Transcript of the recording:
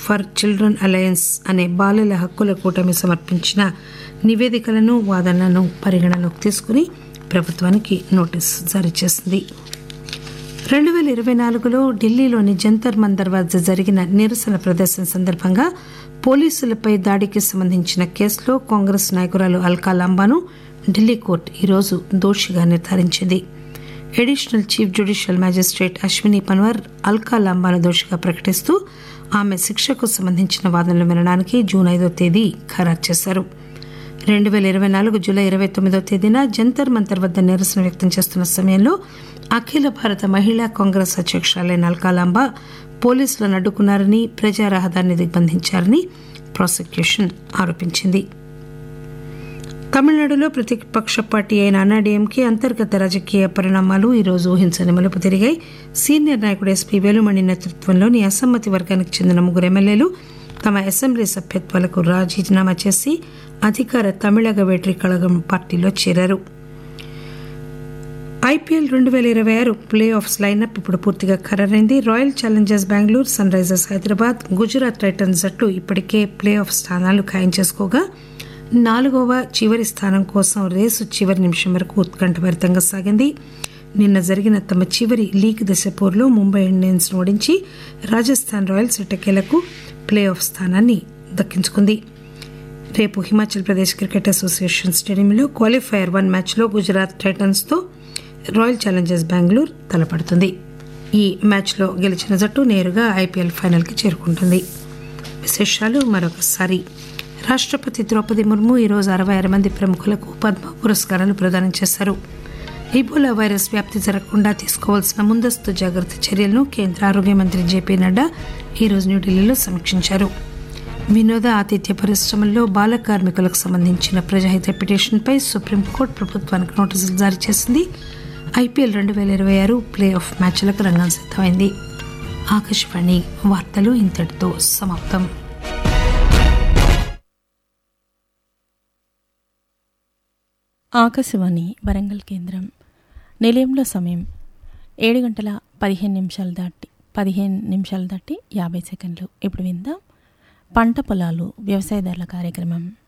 for children alliance అనే బాలల హక్కుల కూటమి సమర్పించిన నివేదికలను వాదనలను పరిగణలోకి తీసుకుని ప్రభుత్వానికి నోటీసు జారీ చేసింది రెండు వేల ఇరవై నాలుగులో ఢిల్లీలోని జంతర్ మందర్ వద్ద జరిగిన నిరసన ప్రదర్శన సందర్భంగా పోలీసులపై దాడికి సంబంధించిన కేసులో కాంగ్రెస్ నాయకురాలు అల్కా లాంబాను ఢిల్లీ కోర్టు ఈరోజు దోషిగా నిర్ధారించింది additional chief judicial magistrate Ashwini Panwar Alka లాంబాను దోషిగా ప్రకటిస్తూ ఆమె శిక్షకు సంబంధించిన వాదనలు వినడానికి జూన్ ఐదో తేదీ ఖరారు చేశారు రెండు వేల ఇరవై నాలుగు జూలై ఇరవై తొమ్మిదో తేదీన జంతర్ మంతర్ వద్ద నిరసన వ్యక్తం చేస్తున్న సమయంలో అఖిల భారత మహిళా కాంగ్రెస్ అధ్యక్షురాలైన అల్కాలాంబ పోలీసులను అడ్డుకున్నారని ప్రజా రహదారిని దిగ్బంధించారని ప్రాసిక్యూషన్ ఆరోపించింది తమిళనాడులో ప్రతిపక్ష పార్టీ అయిన అన్నాడీఎంకే అంతర్గత రాజకీయ పరిణామాలు ఈరోజు ఊహించని మలుపు తిరిగాయి సీనియర్ నాయకుడు ఎస్పీ వేలుమణి నేతృత్వంలోని అసమ్మతి వర్గానికి చెందిన ముగ్గురు ఎమ్మెల్యేలు తమ అసెంబ్లీ సభ్యత్వాలకు రాజీనామా చేసి అధికార తమిళగ వేట్రి కళగం పార్టీలో చేరారు ఐపీఎల్ రెండు వేల ఇరవై ఆరు ప్లే ఆఫ్స్ లైనప్ ఇప్పుడు పూర్తిగా ఖరారైంది Royal Challengers Bengaluru Sunrisers Hyderabad Gujarat Titans జట్లు ఇప్పటికే ప్లే ఆఫ్ స్థానాలు ఖాయం చేసుకోగా నాలుగవ చివరి స్థానం కోసం రేసు చివరి నిమిషం వరకు ఉత్కంఠభరితంగా సాగింది నిన్న జరిగిన తమ చివరి లీగ్ దశ పోరులో ముంబై ఇండియన్స్ ఓడించి రాజస్థాన్ రాయల్స్ ఎట్టకేలకు ప్లే ఆఫ్ స్థానాన్ని దక్కించుకుంది రేపు హిమాచల్ ప్రదేశ్ క్రికెట్ అసోసియేషన్ స్టేడియంలో క్వాలిఫైయర్ వన్ మ్యాచ్లో గుజరాత్ టైటన్స్తో రాయల్ ఛాలెంజర్స్ బెంగళూరు తలపడుతుంది ఈ మ్యాచ్లో గెలిచిన జట్టు నేరుగా ఐపీఎల్ ఫైనల్కి చేరుకుంటుంది విశేషాలు మరొకసారి రాష్ట్రపతి ద్రౌపది ముర్ము ఈరోజు అరవై ఆరు మంది ప్రముఖులకు పద్మ పురస్కారాలు ప్రదానం చేశారు ఇబోలా వైరస్ వ్యాప్తి జరగకుండా తీసుకోవాల్సిన ముందస్తు జాగ్రత్త చర్యలను కేంద్ర ఆరోగ్య మంత్రి జేపీ నడ్డా ఈరోజు న్యూఢిల్లీలో సమీక్షించారు వినోద ఆతిథ్య పరిశ్రమల్లో బాల కార్మికులకు సంబంధించిన ప్రజాహిత పిటిషన్పై సుప్రీంకోర్టు ప్రభుత్వానికి నోటీసులు జారీ చేసింది ఐపీఎల్ రెండు వేల ఇరవై ఆరు ప్లే ఆఫ్ మ్యాచ్లకు రంగం సిద్ధమైంది ఆకాశవాణి వార్తలు ఇంతటితో సమాప్తం ఆకాశవాణి వరంగల్ కేంద్రం నిలయంలో సమయం ఏడు గంటల పదిహేను నిమిషాలు దాటి పదిహేను నిమిషాలు దాటి యాభై సెకండ్లు ఇప్పుడు విందాం పంట పొలాలు వ్యవసాయదారుల కార్యక్రమం